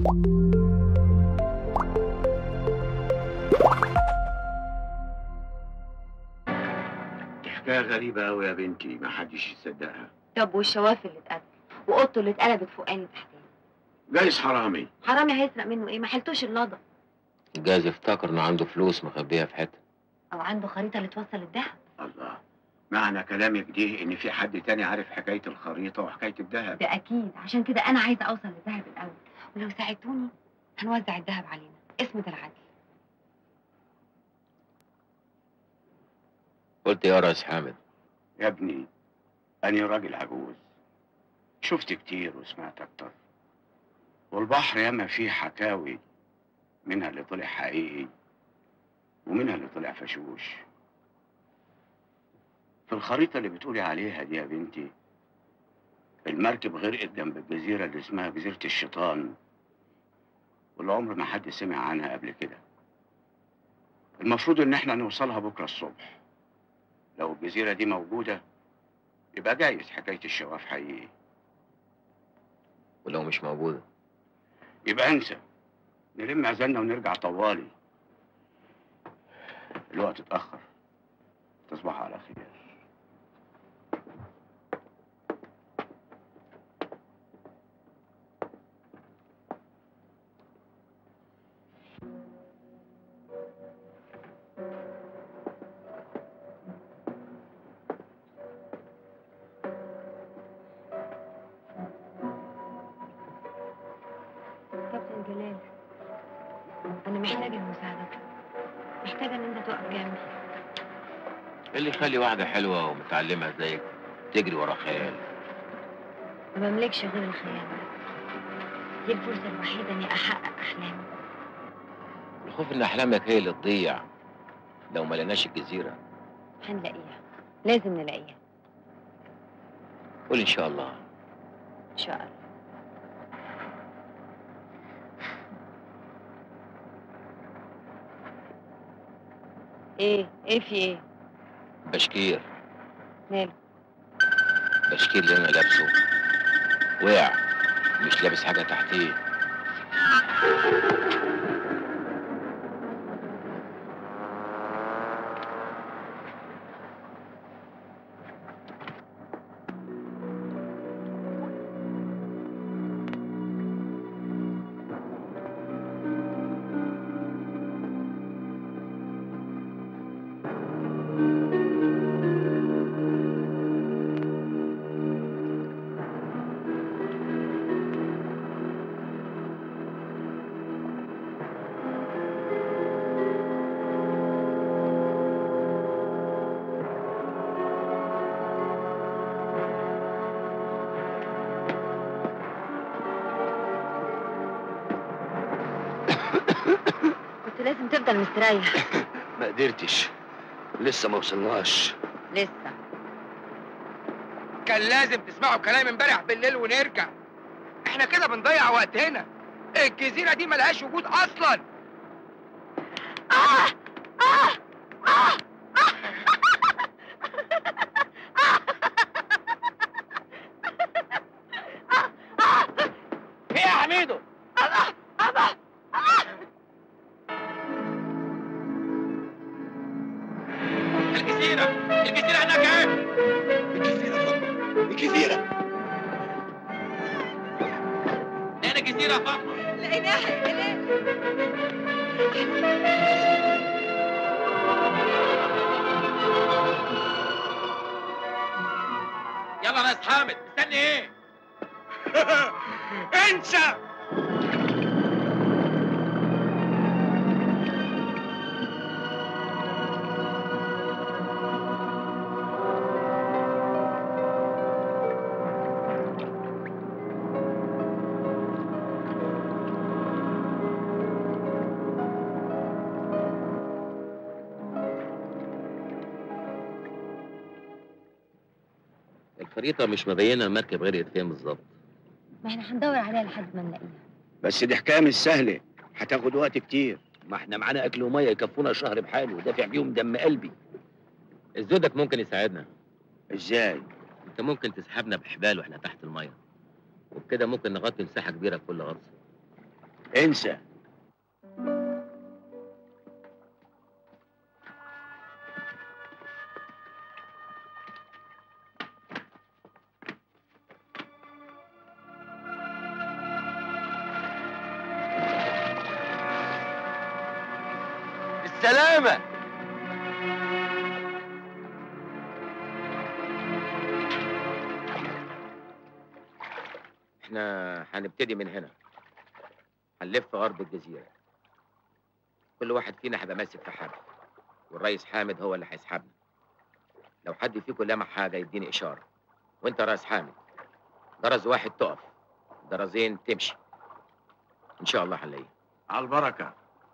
دي حكايه غريبه قوي يا بنتي ما حدش يصدقها طب والشواف اللي اتقتل واوضته اللي اتقلبت فوقاني تحتاني جايز حرامي حرامي هيسرق منه ايه ما حلتوش اللضا جايز يفتكر انه عنده فلوس مخبيها في حته او عنده خريطه اللي توصل الذهب الله معنى كلامك دي ان في حد تاني عارف حكايه الخريطه وحكايه الذهب ده اكيد عشان كده انا عايزه اوصل للذهب الاول ولو ساعدتوني هنوزع الذهب علينا اسم ده العدل قلت يا ريس حامد يا ابني أنا راجل عجوز شفت كتير وسمعت أكتر والبحر ياما فيه حكاوي منها اللي طلع حقيقي ومنها اللي طلع فشوش في الخريطة اللي بتقولي عليها دي يا بنتي المركب غرقت جنب الجزيرة اللي اسمها جزيرة الشيطان واللي عمر ما حد سمع عنها قبل كده المفروض إن احنا نوصلها بكرة الصبح لو الجزيرة دي موجودة يبقى جايز حكاية الشواف حقيقي ولو مش موجوده يبقى انسى نلم عزلنا ونرجع طوالي الوقت اتأخر تصبح على خير كابتن جلال انا محتاجه لمساعدتك محتاجه ان انت تقف جنبي ايه اللي يخلي واحده حلوه ومتعلمه زيك تجري ورا خيال ما بملكش غير الخيال دي الفرصه الوحيده اني احقق احلامي الخوف ان احلامك هي اللي تضيع لو ما لقيناش الجزيره هنلاقيها لازم نلاقيها قول ان شاء الله ان شاء الله ايه ايه في ايه بشكير ماله بشكير اللي انا لابسه وقع مش لابس حاجه تحتيه كنت لازم تفضل مستريح ما قدرتش لسه ما وصلناش لسه كان لازم تسمعوا كلام امبارح بالليل ونرجع احنا كده بنضيع وقتنا الجزيرة دي ملهاش وجود اصلا ايه يا حميدو الجزيرة الجزيرة هناك ايه الجزيرة فاطمة الجزيرة لقينا جزيرة يا فاطمة لقيناها يا جلال يلا يا ناس حامد مستني ايه انسى الخريطه مش مبينه المركب غرقت فين بالظبط ما احنا هندور عليها لحد ما نلاقيها بس دي حكايه مش سهله هتاخد وقت كتير ما احنا معانا اكل وميه يكفونا شهر بحاله ودافع بيهم دم قلبي الزودك ممكن يساعدنا ازاي انت ممكن تسحبنا بحبال واحنا تحت الميه وبكده ممكن نغطي مساحه كبيره في كل غطس انسى السلامة احنا هنبتدي من هنا هنلف غرب الجزيرة كل واحد فينا هيبقى ماسك في حبل والريس حامد هو اللي هيسحبنا لو حد فيكم لمح حاجة يديني إشارة وأنت يا ريس حامد درز واحد تقف درزين تمشي إن شاء الله هنلاقيه على البركة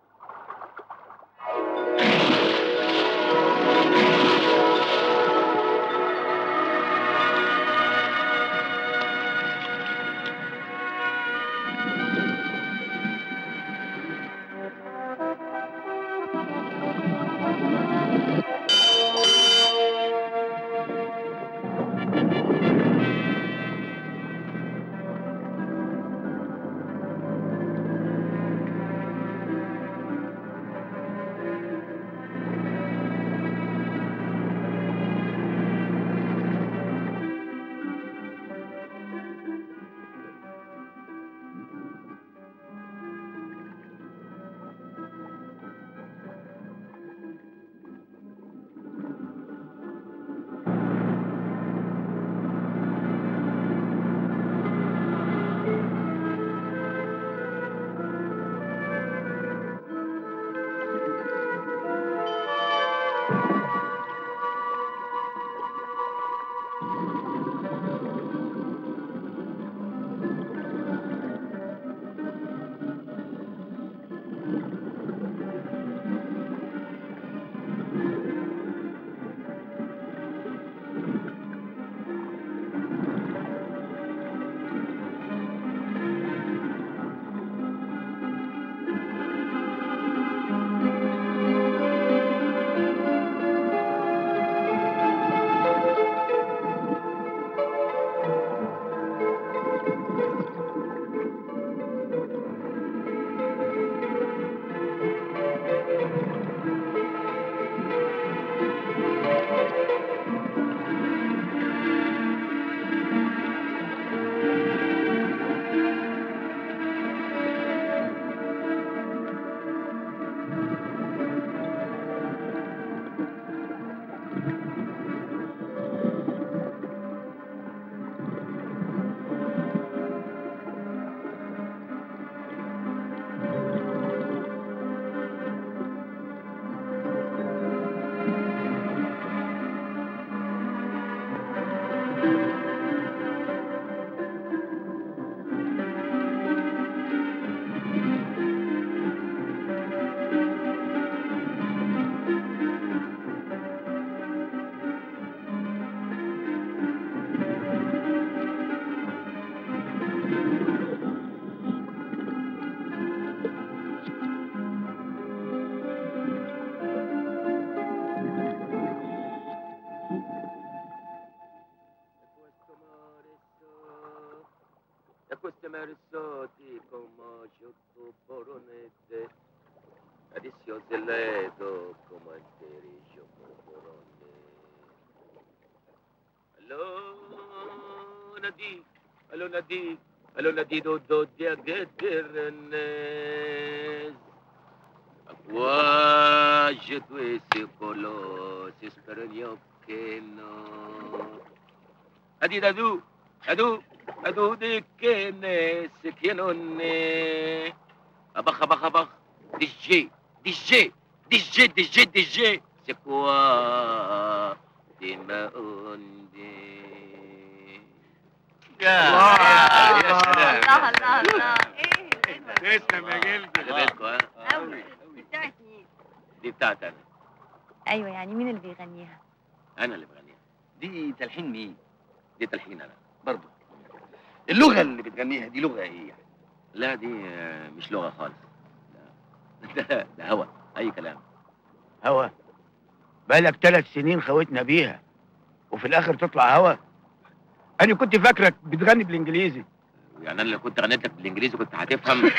questo marissotti come sciocco poronette adesso se ledo come interi sciocco poronne allo nadi allo nadi allo nadi do do dia getternes Aqua je tue se colo se speranio che no Adi dadu adu adu di kene se kienonne abach abach abach DJ DJ DJ DJ DJ c'est quoi des maondi الله يا سلام الله الله الله ايه ايه ده؟ تسلم يا جلدي خلي بالكوا ها أوي. بتاعت مين؟ دي بتاعتي انا ايوه يعني مين اللي بيغنيها؟ انا اللي بغنيها دي تلحين مين دي تلحين انا برضه اللغه اللي بتغنيها دي لغه ايه يعني لا دي آه، مش لغه خالص لا ده, ده هوا اي كلام هوا بقالك ثلاث سنين خوتنا بيها وفي الاخر تطلع هوا انا كنت فاكرك بتغني بالانجليزي يعني انا لو كنت غنيت لك بالانجليزي كنت هتفهم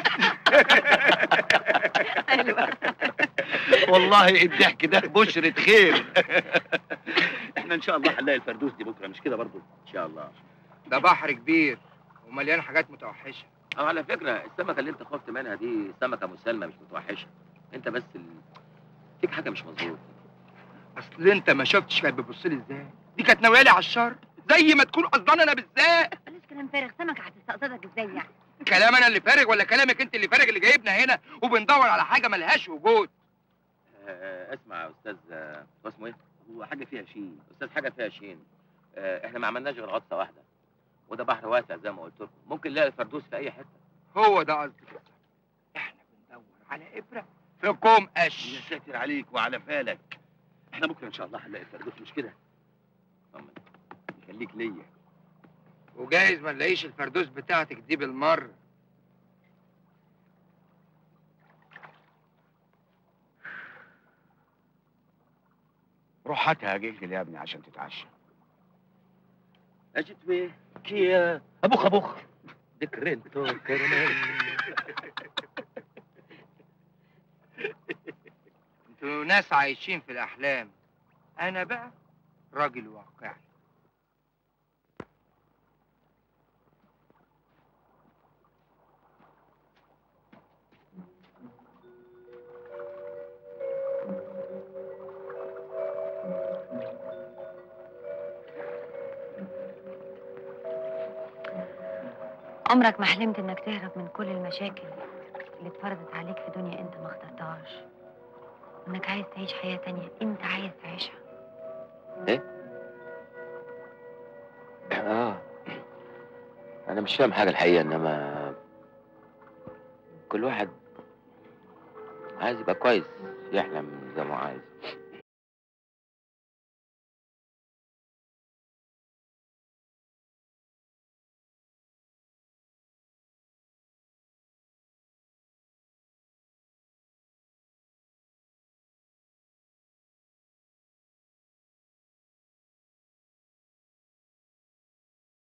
ايوه والله الضحك ده بشرة خير احنا ان شاء الله هنلاقي الفردوس دي بكره مش كده برضو ان شاء الله ده بحر كبير ومليان حاجات متوحشه او على فكره السمكه اللي انت خفت منها دي سمكه مسالمه مش متوحشه انت بس ال... فيك حاجه مش مظبوط اصل انت ما شفتش كانت بتبص لي ازاي دي كانت ناويه لي على الشر زي ما تكون قصدان انا بالذات بلاش كلام فارغ سمكة هتستقصدك ازاي يعني كلام انا اللي فارغ ولا كلامك انت اللي فارغ اللي جايبنا هنا وبندور على حاجه ملهاش وجود آه اسمع يا استاذ آه، هو اسمه ايه هو حاجه فيها شيء استاذ حاجه فيها شين آه احنا ما عملناش غير غطسه واحده وده بحر واسع زي ما قلت لكم ممكن نلاقي الفردوس في اي حته هو ده قصدي كده احنا بندور على ابره في كوم يا قش ساتر عليك وعلى فالك احنا بكره ان شاء الله هنلاقي الفردوس مش كده طمن خليك ليا وجايز ما نلاقيش الفردوس بتاعتك دي بالمره روح هاتها جلجل يا ابني عشان تتعشى اجت بيه كيا ابوخ ابوخ دكرنتو كرمال انتوا ناس عايشين في الاحلام انا بقى راجل واقعي عمرك ما حلمت انك تهرب من كل المشاكل اللي اتفرضت عليك في دنيا انت ما اخترتهاش وانك عايز تعيش حياة تانية انت عايز تعيشها اه انا مش فاهم حاجه الحقيقه انما كل واحد عايز يبقى كويس يحلم زي ما هو عايز